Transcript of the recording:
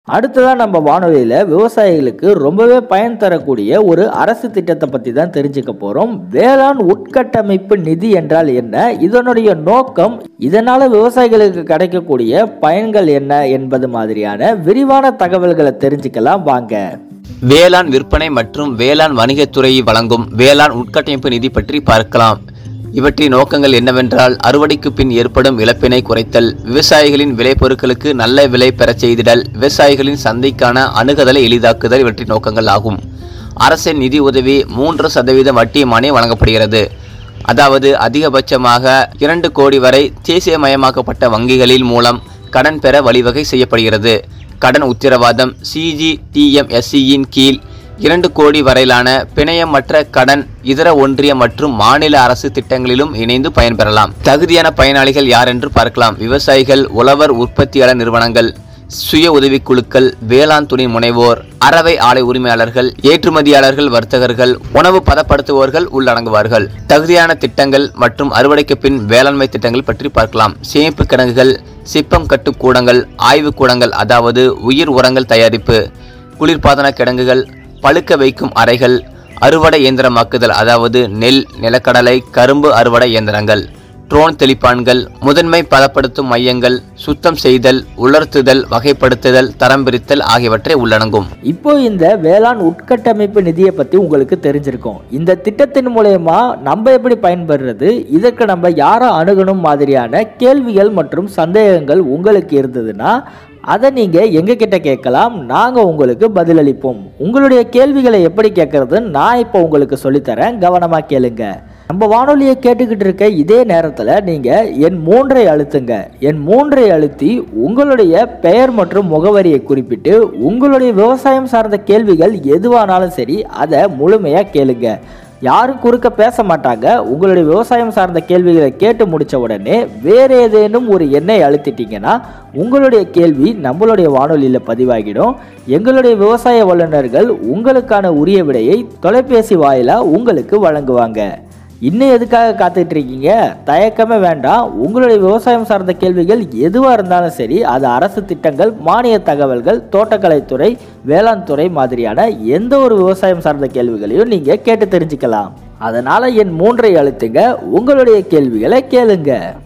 அடுத்ததாக நம்ம வானொலியில் விவசாயிகளுக்கு ரொம்பவே பயன் தரக்கூடிய ஒரு அரசு திட்டத்தை பற்றி தான் தெரிஞ்சுக்க போகிறோம் வேளாண் உட்கட்டமைப்பு நிதி என்றால் என்ன இதனுடைய நோக்கம் இதனால் விவசாயிகளுக்கு கிடைக்கக்கூடிய பயன்கள் என்ன என்பது மாதிரியான விரிவான தகவல்களை தெரிஞ்சுக்கலாம் வாங்க வேளாண் விற்பனை மற்றும் வேளாண் வணிகத்துறை வழங்கும் வேளாண் உட்கட்டமைப்பு நிதி பற்றி பார்க்கலாம் இவற்றின் நோக்கங்கள் என்னவென்றால் அறுவடைக்கு பின் ஏற்படும் இழப்பினை குறைத்தல் விவசாயிகளின் விளைபொருட்களுக்கு நல்ல விலை பெறச் செய்திடல் விவசாயிகளின் சந்தைக்கான அணுகுதலை எளிதாக்குதல் இவற்றின் நோக்கங்கள் ஆகும் அரசின் நிதி உதவி மூன்று சதவீதம் வட்டி மானியம் வழங்கப்படுகிறது அதாவது அதிகபட்சமாக இரண்டு கோடி வரை தேசியமயமாக்கப்பட்ட வங்கிகளின் மூலம் கடன் பெற வழிவகை செய்யப்படுகிறது கடன் உத்தரவாதம் சிஜிடிஎம்எஸ்சியின் கீழ் இரண்டு கோடி வரையிலான பிணையமற்ற கடன் இதர ஒன்றிய மற்றும் மாநில அரசு திட்டங்களிலும் இணைந்து பயன்பெறலாம் தகுதியான பயனாளிகள் யார் என்று பார்க்கலாம் விவசாயிகள் உழவர் உற்பத்தியாளர் நிறுவனங்கள் சுய உதவிக்குழுக்கள் வேளாண் துணை முனைவோர் அறவை ஆலை உரிமையாளர்கள் ஏற்றுமதியாளர்கள் வர்த்தகர்கள் உணவு பதப்படுத்துவோர்கள் உள்ளடங்குவார்கள் தகுதியான திட்டங்கள் மற்றும் அறுவடைக்கு பின் வேளாண்மை திட்டங்கள் பற்றி பார்க்கலாம் சேமிப்பு கிடங்குகள் சிப்பம் கட்டு கூடங்கள் ஆய்வு கூடங்கள் அதாவது உயிர் உரங்கள் தயாரிப்பு குளிர்பாதன கிடங்குகள் பழுக்க வைக்கும் அறைகள் அறுவடை இயந்திரமாக்குதல் அதாவது நெல் நிலக்கடலை கரும்பு அறுவடை இயந்திரங்கள் ட்ரோன் தெளிப்பான்கள் முதன்மை பதப்படுத்தும் மையங்கள் சுத்தம் செய்தல் உலர்த்துதல் வகைப்படுத்துதல் தரம் பிரித்தல் ஆகியவற்றை உள்ளடங்கும் இப்போ இந்த வேளாண் உட்கட்டமைப்பு நிதியை பற்றி உங்களுக்கு தெரிஞ்சிருக்கும் இந்த திட்டத்தின் மூலயமா நம்ம எப்படி பயன்படுறது இதற்கு நம்ம யாரை அணுகணும் மாதிரியான கேள்விகள் மற்றும் சந்தேகங்கள் உங்களுக்கு இருந்ததுன்னா அதை நீங்கள் எங்ககிட்ட கேட்கலாம் நாங்கள் உங்களுக்கு பதிலளிப்போம் உங்களுடைய கேள்விகளை எப்படி கேட்கறது நான் இப்போ உங்களுக்கு சொல்லித்தரேன் கவனமாக கேளுங்க நம்ம வானொலியை கேட்டுக்கிட்டு இருக்க இதே நேரத்தில் நீங்கள் என் மூன்றை அழுத்துங்க என் மூன்றை அழுத்தி உங்களுடைய பெயர் மற்றும் முகவரியை குறிப்பிட்டு உங்களுடைய விவசாயம் சார்ந்த கேள்விகள் எதுவானாலும் சரி அதை முழுமையாக கேளுங்க யாரும் குறுக்க பேச மாட்டாங்க உங்களுடைய விவசாயம் சார்ந்த கேள்விகளை கேட்டு முடிச்ச உடனே வேறு ஏதேனும் ஒரு எண்ணை அழுத்திட்டீங்கன்னா உங்களுடைய கேள்வி நம்மளுடைய வானொலியில் பதிவாகிடும் எங்களுடைய விவசாய வல்லுநர்கள் உங்களுக்கான உரிய விடையை தொலைபேசி வாயிலாக உங்களுக்கு வழங்குவாங்க இன்னும் எதுக்காக காத்துட்டு இருக்கீங்க தயக்கமே வேண்டாம் உங்களுடைய விவசாயம் சார்ந்த கேள்விகள் எதுவாக இருந்தாலும் சரி அது அரசு திட்டங்கள் மானிய தகவல்கள் தோட்டக்கலைத்துறை வேளாண் துறை மாதிரியான எந்த ஒரு விவசாயம் சார்ந்த கேள்விகளையும் நீங்கள் கேட்டு தெரிஞ்சுக்கலாம் அதனால் என் மூன்றை அழுத்துங்க உங்களுடைய கேள்விகளை கேளுங்க